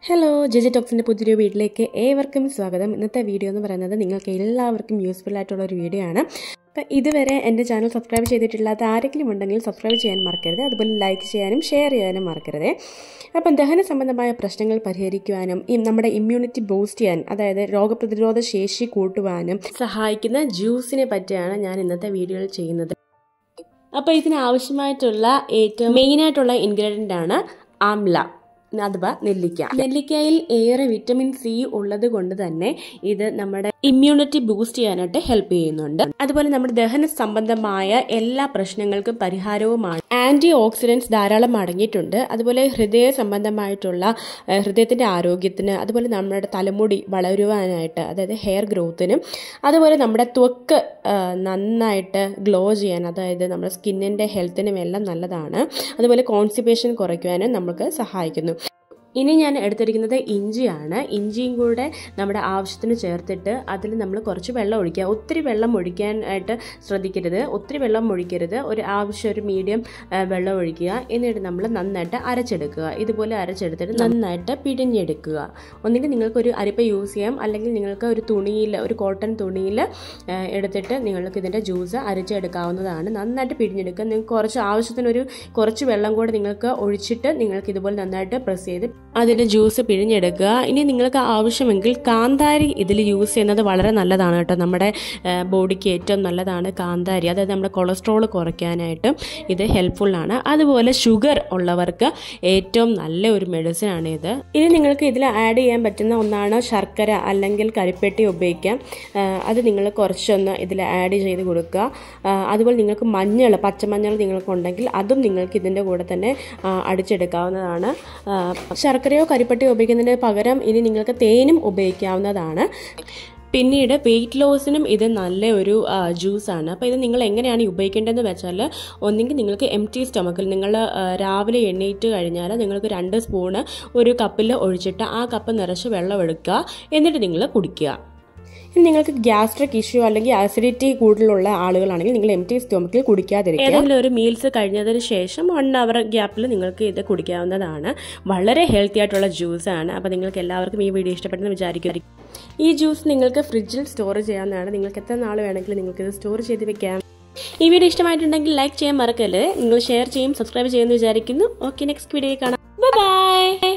hello ജെജി ടോക്സിൻ്റെ പുതിയൊരു വീട്ടിലേക്ക് ഏവർക്കും സ്വാഗതം ഇന്നത്തെ വീഡിയോ എന്ന് പറയുന്നത് നിങ്ങൾക്ക് എല്ലാവർക്കും യൂസ്ഫുൾ ആയിട്ടുള്ള ഒരു വീഡിയോ ആണ് അപ്പം ഇതുവരെ എൻ്റെ ചാനൽ സബ്സ്ക്രൈബ് ചെയ്തിട്ടില്ലാത്ത ആരെങ്കിലും ഉണ്ടെങ്കിൽ സബ്സ്ക്രൈബ് ചെയ്യാൻ മറക്കരുത് അതുപോലെ ലൈക്ക് ചെയ്യാനും ഷെയർ ചെയ്യാനും മറക്കരുത് അപ്പം ദഹന സംബന്ധമായ പ്രശ്നങ്ങൾ പരിഹരിക്കുവാനും ഈ നമ്മുടെ ഇമ്മ്യൂണിറ്റി ബൂസ്റ്റ് ചെയ്യാൻ അതായത് രോഗപ്രതിരോധ ശേഷി കൂട്ടുവാനും സഹായിക്കുന്ന ജ്യൂസിനെ പറ്റിയാണ് ഞാൻ ഇന്നത്തെ വീഡിയോയിൽ ചെയ്യുന്നത് അപ്പോൾ ഇതിന് ആവശ്യമായിട്ടുള്ള ഏറ്റവും മെയിനായിട്ടുള്ള ഇൻഗ്രീഡിയൻ്റ് ആണ് ആംല അഥവാ നെല്ലിക്ക നെല്ലിക്കയിൽ ഏറെ വിറ്റമിൻ സി ഉള്ളത് കൊണ്ട് തന്നെ ഇത് നമ്മുടെ ഇമ്മ്യൂണിറ്റി ബൂസ്റ്റ് ചെയ്യാനായിട്ട് ഹെൽപ്പ് ചെയ്യുന്നുണ്ട് അതുപോലെ നമ്മുടെ ദഹന സംബന്ധമായ എല്ലാ പ്രശ്നങ്ങൾക്കും പരിഹാരവുമാണ് ആന്റി ഓക്സിഡൻസ് ധാരാളം അടങ്ങിയിട്ടുണ്ട് അതുപോലെ ഹൃദയ സംബന്ധമായിട്ടുള്ള ഏഹ്, ഹൃദയത്തിന്റെ ആരോഗ്യത്തിന് അതുപോലെ നമ്മുടെ തലമുടി വളരുവാനായിട്ട് അതായത് ഹെയർ ഗ്രോത്തിനും അതുപോലെ നമ്മുടെ ത്വക്ക് ഏഹ്, നന്നായിട്ട് ഗ്ലോ ചെയ്യാൻ അതായത് നമ്മുടെ സ്കിന്നിന്റെ ഹെൽത്തിനും എല്ലാം നല്ലതാണ് അതുപോലെ കോൺസ്റ്റിപ്പേഷൻ കുറയ്ക്കുവാനും നമുക്ക് സഹായിക്കുന്നു ഇനി ഞാൻ എടുത്തിരിക്കുന്നത് ഇഞ്ചിയാണ് ഇഞ്ചിയും കൂടെ നമ്മുടെ ആവശ്യത്തിന് ചേർത്തിട്ട് അതിൽ നമ്മൾ കുറച്ച് വെള്ളം ഒഴിക്കുക ഒത്തിരി വെള്ളം ഒഴിക്കാനായിട്ട് ശ്രദ്ധിക്കരുത് ഒത്തിരി വെള്ളം ഒഴിക്കരുത് ഒരു ആവശ്യം ഒരു മീഡിയം വെള്ളം ഒഴിക്കുക എന്നിട്ട് നമ്മൾ നന്നായിട്ട് അരച്ചെടുക്കുക ഇതുപോലെ അരച്ചെടുത്തിട്ട് നന്നായിട്ട് പിഴിഞ്ഞെടുക്കുക ഒന്നുകിൽ നിങ്ങൾക്കൊരു അരിപ്പ യൂസ് ചെയ്യാം അല്ലെങ്കിൽ നിങ്ങൾക്ക് ഒരു തുണിയിൽ ഒരു കോട്ടൺ തുണിയിൽ എടുത്തിട്ട് നിങ്ങൾക്ക് ഇതിൻ്റെ ജ്യൂസ് അരച്ചെടുക്കാവുന്നതാണ് നന്നായിട്ട് പിഴിഞ്ഞെടുക്കുക നിങ്ങൾക്ക് കുറച്ച് ആവശ്യത്തിനൊരു കുറച്ച് വെള്ളം കൂടെ നിങ്ങൾക്ക് ഒഴിച്ചിട്ട് നിങ്ങൾക്ക് ഇതുപോലെ നന്നായിട്ട് പ്രസ് ചെയ്ത് അതിൻ്റെ ജ്യൂസ് പിഴിഞ്ഞെടുക്കുക ഇനി നിങ്ങൾക്ക് ആവശ്യമെങ്കിൽ കാന്താരി ഇതിൽ യൂസ് ചെയ്യുന്നത് വളരെ നല്ലതാണ് കേട്ടോ നമ്മുടെ ബോഡിക്ക് ഏറ്റവും നല്ലതാണ് കാന്താരി അതായത് നമ്മുടെ കൊളസ്ട്രോൾ കുറയ്ക്കാനായിട്ട് ഇത് ഹെൽപ്ഫുള്ളാണ് അതുപോലെ ഷുഗർ ഉള്ളവർക്ക് ഏറ്റവും നല്ല ഒരു മെഡിസിൻ ആണ് ഇത് ഇനി നിങ്ങൾക്ക് ഇതിൽ ആഡ് ചെയ്യാൻ പറ്റുന്ന ഒന്നാണ് ശർക്കര അല്ലെങ്കിൽ കരിപ്പെട്ടി ഉപയോഗിക്കാം ആ, അത് നിങ്ങൾ കുറച്ചൊന്ന് ഇതിൽ ആഡ് ചെയ്ത് കൊടുക്കുക ആ, അതുപോലെ നിങ്ങൾക്ക് മഞ്ഞൾ പച്ചമഞ്ഞൾ നിങ്ങൾക്കുണ്ടെങ്കിൽ അതും നിങ്ങൾക്ക് ഇതിൻ്റെ കൂടെ തന്നെ ആ, അടിച്ചെടുക്കാവുന്നതാണ് ആ, ശർക്കരയോ കരിപ്പട്ടിയോ ഉപയോഗിക്കുന്നതിന് പകരം ഇനി നിങ്ങൾക്ക് തേനും ഉപയോഗിക്കാവുന്നതാണ് പിന്നീട് വെയിറ്റ് ലോസിനും ഇത് നല്ല ഒരു ജ്യൂസാണ് അപ്പോൾ ഇത് നിങ്ങൾ എങ്ങനെയാണ് ഉപയോഗിക്കേണ്ടതെന്ന് വെച്ചാൽ ഒന്നെങ്കിൽ നിങ്ങൾക്ക് എം ടി സ്റ്റൊമക്കിൽ നിങ്ങൾ ആ, രാവിലെ എണ്ണീറ്റ് കഴിഞ്ഞാൽ നിങ്ങൾക്ക് രണ്ട് സ്പൂണ് ഒരു കപ്പിൽ ഒഴിച്ചിട്ട് ആ കപ്പ് നിറച്ച് വെള്ളം എടുക്കുക എന്നിട്ട് നിങ്ങൾ കുടിക്കുക ഇനി നിങ്ങൾക്ക് ഗ്യാസ്ട്രിക് ഇഷ്യൂ അല്ലെങ്കിൽ ആസിഡിറ്റി കൂടുതലുള്ള ആളുകളാണെങ്കിൽ നിങ്ങൾ എം ടി സ്റ്റോമക്കിൽ കുടിക്കാതിരിക്കുക ഏതെങ്കിലും ഒരു മീൽസ് കഴിഞ്ഞതിന് ശേഷം വൺ അവർ ഗ്യാപ്പിൽ നിങ്ങൾക്ക് ഇത് കുടിക്കാവുന്നതാണ് വളരെ ഹെൽത്തി ആയിട്ടുള്ള ജ്യൂസാണ് അപ്പോൾ നിങ്ങൾക്ക് എല്ലാവർക്കും ഈ വീഡിയോ ഇഷ്ടപ്പെട്ടെന്ന് വിചാരിക്കും ഈ ജ്യൂസ് നിങ്ങൾക്ക് ഫ്രിഡ്ജിൽ സ്റ്റോർ ചെയ്യാവുന്നതാണ് നിങ്ങൾക്ക് എത്ര നാൾ വേണമെങ്കിലും നിങ്ങൾക്ക് ഇത് സ്റ്റോർ ചെയ്ത് വെക്കാം ഈ വീഡിയോ ഇഷ്ടമായിട്ടുണ്ടെങ്കിൽ ലൈക്ക് ചെയ്യാൻ മറക്കല്ലേ നിങ്ങൾ ഷെയർ ചെയ്യും സബ്സ്ക്രൈബ് ചെയ്യുമെന്ന് വിചാരിക്കുന്നു ഓക്കെ നെക്സ്റ്റ് വീഡിയോ കാണാം ബൈ